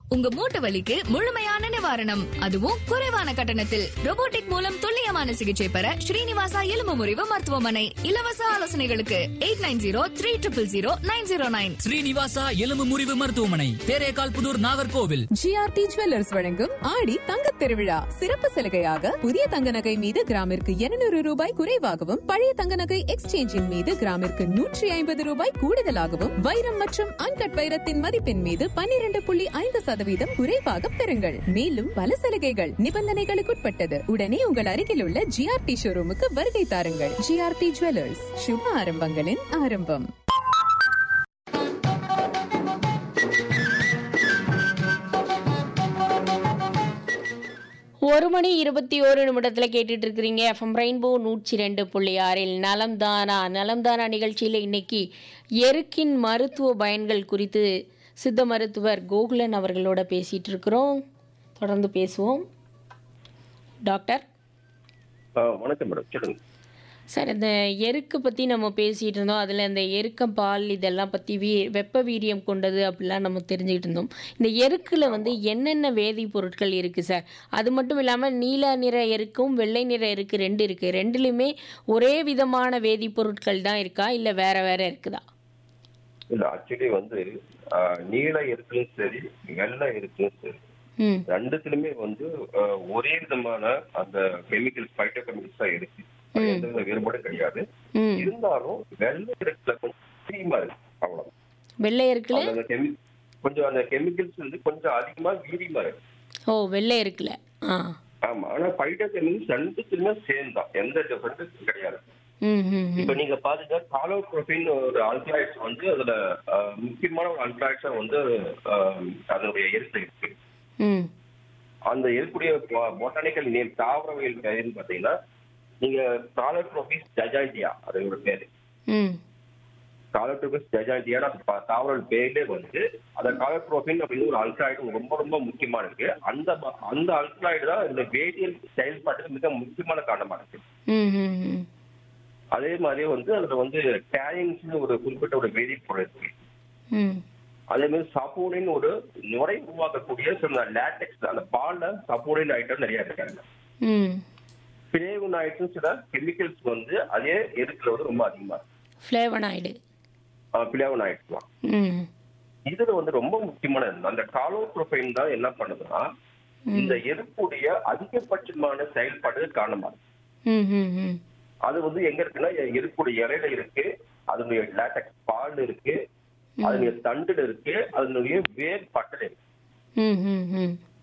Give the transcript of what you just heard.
உங்க மூட்டு வலிக்கு முழுமையான நிவாரணம் அதுவும் குறைவான கட்டணத்தில் robotic மூலம் துல்லியமான சிகிச்சை பெற ஸ்ரீனிவாசா எலும்பு முறிவு மருத்துவமனை இலவச ஆலோசனைகளுக்கு eight nine zero three triple zero nine zero nine Srinivasa எலும்பு முறிவு மருத்துவமனை தேரேகால் புதூர் நாகர்கோவில் ஜிஆர்டி ஜுவல்லர்ஸ் வழங்கும் ஆடி தங்கத் திருவிழா சிறப்பு சலுகையாக புதிய தங்க நகை மீது கிராமிற்கு 200 ரூபாய் குறைவாகவும் பழைய தங்க நகை எக்ஸ்சேஞ்சின் மீது கிராமிற்கு நூற்றி ஐம்பது ரூபாய் கூடுதலாகவும் வைரம் மற்றும் அன்கட் வைரத்தின் மதிப்பின் மீது 12.5% புள்ளி ஐந்து சதவீதம் குறைவாக பெறுங்கள் மேலும் பல சலுகைகள் நிபந்தனைகளுக்குட்பட்டது உடனே உங்கள் அருகில் உள்ள ஜிஆர்டி ஷோரூமுக்கு வருகை தாருங்கள் ஜிஆர்டி ஜுவல்லர்ஸ் சுப ஆரம்பங்களின் ஆரம்பம் ஒரு மணி இருபத்தி ஒரு நிமிடத்தில் கேட்டுட்டு இருக்கிறீங்க எஃப்எம் ரெயின்போ நூற்றி ரெண்டு புள்ளி ஆறில் நலம்தானா நலம்தானா நிகழ்ச்சியில் இன்னைக்கு எருக்கின் மருத்துவ பயன்கள் குறித்து சித்த மருத்துவர் கோகுலன் அவர்களோட பேசிட்டு இருக்கிறோம் தொடர்ந்து பேசுவோம் டாக்டர் ஆ, வணக்கம் மேடம் சொல்லுங்க சார் இந்த எருக்கு பற்றி நம்ம பேசிகிட்டு இருந்தோம் அதில் இந்த எருக்கம் பால் இதெல்லாம் பற்றி வீ வெப்ப வீரியம் கொண்டது அப்படிலாம் நம்ம தெரிஞ்சுக்கிட்டு இருந்தோம் இந்த எருக்கில் வந்து என்னென்ன வேதிப்பொருட்கள் இருக்குது சார் அது மட்டும் இல்லாமல் நீல நிற எருக்கும் வெள்ளை நிற எருக்கு ரெண்டு இருக்குது ரெண்டுலேயுமே ஒரே விதமான வேதிப்பொருட்கள் தான் இருக்கா இல்லை வேற வேற இருக்குதா இல்ல ஆக்சுவலி வந்து ஆ, நீல இருக்குன்னு சரி வெள்ளை இருக்குன்னு சரி ம் ரெண்டுத்துலயுமே வந்து ஆ, ஒரே விதமான அந்த கெமிக்கல்ஸ் பைட்டோ கெமிக்கல்ஸ் தான் இருக்கு அது எந்த வித வேறுபாடும் கிடையாது ம் இருந்தாலும் வெள்ளை இருக்குல கொஞ்சம் அதிகமா இருக்கு அவ்வளவு வெள்ளை இருக்குல்ல அந்த கெமி கொஞ்சம் அந்த கெமிக்கல்ஸ் வந்து கொஞ்சம் அதிகமா வீரியமா இருக்கு ஓ வெள்ளை இருக்குல்ல ஆ ஆமா ஆனா பைட்டோ கெமிக்கல்ஸ் ரெண்டுத்துலயுமே சேம் தான் எந்த டிஃபரன்ஸும் கிடையாது ம் ம் ம் இப்ப நீங்க பாத்தீங்கன்னா காலோட்ரோபின் ஒரு அல்ட்ராய்ட்ஸ் வந்து அதுல ஆஹ், முக்கியமான ஒரு அல்ட்ராய்ட்ஸா வந்து ஆஹ், அதனுடைய எரிசல் இருக்கு ம் அந்த இருக்கக்கூடிய பொட்டானிக்கல் நேம் தாவரவியல் பெயர்னு பாத்தீங்கன்னா நீங்க காலோட்ரோபிஸ் ஜஜாண்டியா அதோட பேரு ம் காலோட்ரோபிஸ் ஜஜாண்டியா அந்த ப- தாவர பேர்லே வந்து அந்த காலோட்ரோபின் அப்படின்னு ஒரு அல்ட்ராய்டு ரொம்ப ரொம்ப முக்கியமா இருக்கு அந்த ம- அந்த அல்ட்ராய்டு தான் இந்த வேதியியல் செயல்பாட்டுக்கு மிக முக்கியமான காரணமா இருக்கு ம் ம் ம் அதே மாதிரி வந்து அதுல வந்து டேனிங்ஸ்னு ஒரு குறிப்பிட்ட ஒரு வேதிப்பொருள் இருக்கு ம் அதே மாதிரி சப்போனின் ஒரு நுரை உருவாக்கக்கூடிய சில லேட்டெக்ஸ் அந்த பால்ல சப்போனின் ஐட்டம் நிறைய இருக்காங்க ம் பிளேவனாய்ட்ஸ் சில கெமிக்கல்ஸ் வந்து அதே எருக்குல வந்து ரொம்ப அதிகமா இருக்கு ஃப்ளேவனாய்டு பிளேவனாய்ட்ஸ் தான் ம் இதுல வந்து ரொம்ப முக்கியமானது அந்த காலோப்ரோபைன் தான் என்ன பண்ணுதுன்னா இந்த எருக்குடைய அதிகபட்சமான செயல்பாடுக்கு காரணமா இருக்கு ம் ம் ம் அது வந்து எங்க இருக்குன்னா எருக்குடைய இலையில இருக்கு அதனுடைய லேட்டக்ஸ் பால் இருக்கு அதனுடைய தண்டுல இருக்கு அதனுடைய வேர் பட்டல இருக்கு ம் ம் ம்